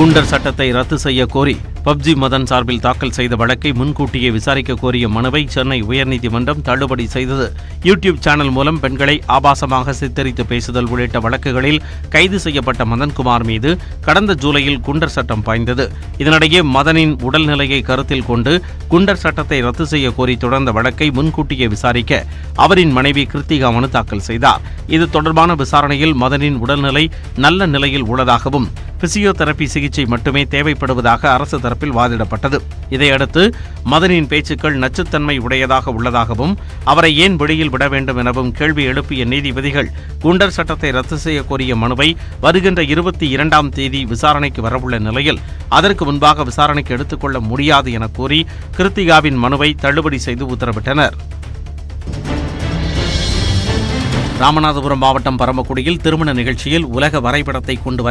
குண்டர் சட்டத்தை ரத்து செய்ய கோரி பப்ஜி மதன் சார்பில் தாக்கல் செய்த வழக்கை முன்கூட்டியே விசாரிக்க கோரிய மனுவை சென்னை உயர்நீதிமன்றம் தள்ளுபடி செய்தது யூடியூப் சேனல் மூலம் பெண்களை ஆபாசமாக சித்தரித்து பேசுதல் உள்ளிட்ட வழக்குகளில் கைது செய்யப்பட்ட மதன்குமார் மீது கடந்த ஜூலையில் குண்டர் சட்டம் பாய்ந்தது இதனிடையே மதனின் உடல்நிலையை கருத்தில் கொண்டு குண்டர் சட்டத்தை ரத்து செய்ய கோரி தொடர்ந்த வழக்கை முன்கூட்டியே விசாரிக்க அவரின் மனைவி கிருத்திகா மனு தாக்கல் செய்தார் இது தொடர்பான விசாரணையில் மதனின் உடல்நிலை நல்ல நிலையில் உள்ளதாகவும் பிசியோதெரபி சிகிச்சை மட்டுமே தேவைப்படுவதாக அரசு தரப்பில் வாதிடப்பட்டது இதையடுத்து மதனின் பேச்சுக்கள் நச்சுத்தன்மை உடையதாக உள்ளதாகவும் அவரை ஏன் வெளியில் விட வேண்டும் எனவும் கேள்வி எழுப்பிய நீதிபதிகள் குண்டர் சட்டத்தை ரத்து செய்ய கோரிய மனுவை வருகின்ற இருபத்தி இரண்டாம் தேதி விசாரணைக்கு வரவுள்ள நிலையில் அதற்கு முன்பாக விசாரணைக்கு எடுத்துக்கொள்ள முடியாது என கூறி கிருத்திகாவின் மனுவை தள்ளுபடி செய்து உத்தரவிட்டனர் ராமநாதபுரம் மாவட்டம் பரமக்குடியில் திருமண நிகழ்ச்சியில் உலக வரைபடத்தை கொண்டு வரை